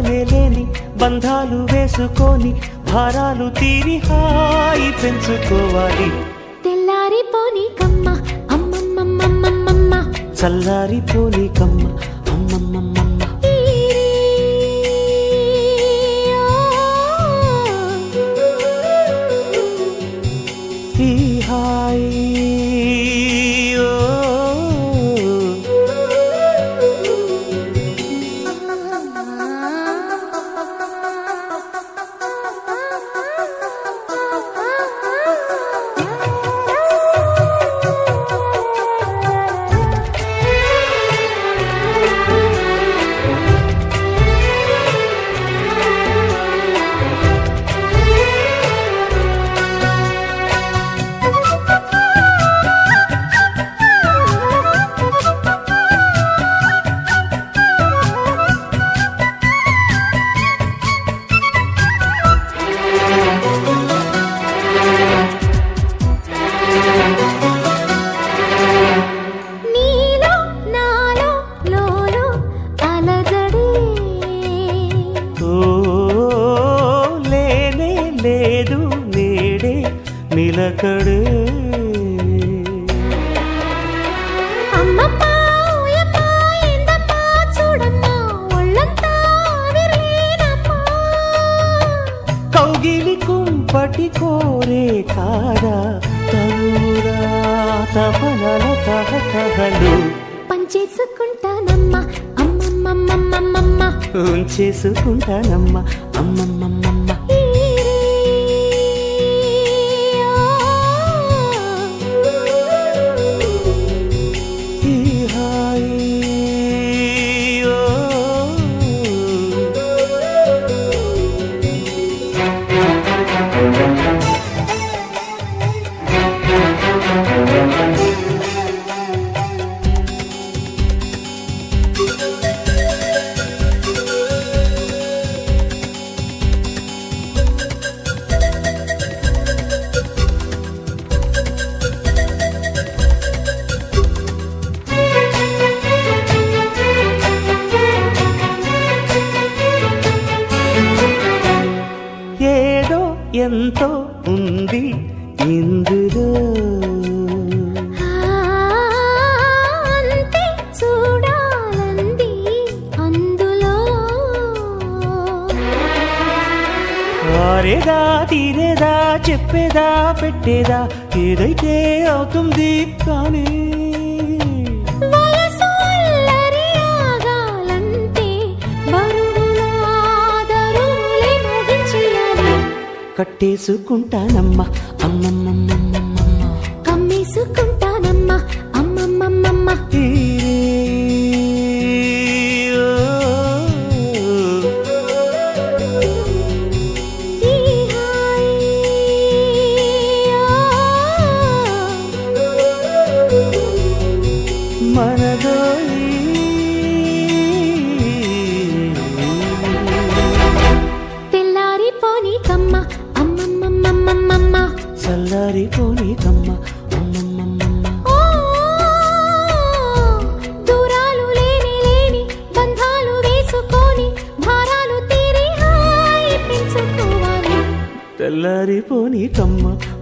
లేనే లేని బంధాలు వేసుకొని భారాలు తీరి హాయి పెంచుకోవాలి తెల్లారిపోని కమ్మ అమ్మమ్మమ్మమ్మమ్మ చల్లారి పోలికమ్మ అమ్మమ్మమ్మమ్మ ఈ హాయి ఓ. నీలో నాలో లోలో అలజడే ఓ లేనే లేదు నేడే నిలకడే అమ్మమ్మ ఓయమ్మ ఏందమ్మా చూడమ్మా ఒళ్ళంతా విరిలేనమ్మా కౌగిలి కుంపటి కోరే కాదా తనురా తపనల తహతహలు పంచేసుకుంటానమ్మా అమ్మమ్మమ్మమ్మమ్మ ఉంచేసుకుంటానమ్మ అమ్మమ్మమ్మమ్మ ఈ హాయి ఓ. ఏదో ఎంతో ఉంది ఇందులో అంతే చూడాలంది అందులో ఆరేదా తీరేదా చెప్పేదా పెట్టేదా ఏదైతే అవుతుంది కానీ వయసు అల్లరి ఆగాలంటే బరువులా దరువులే మోగించేయాలి కట్టేసుకుంటానమ్మ అమ్మమ్మమ్మమ్మమ్మ కమ్మేసుకుంటానమ్మా అమ్మమ్మమ్మమ్మ ఈ ఓ. ఈ హాయి మనదోయి తెల్లారిపోని కమ్మ అమ్మమ్మమ్మమ్మమ్మ చల్లారిపోని కమ్మ అమ్మమ్మమ్మమ్మ ఓ దూరాలు లేని లేని బంధాలు వేసుకొని భారాలు తీరి హాయి పెంచుకోవాలి తెల్లారిపోని కమ్మ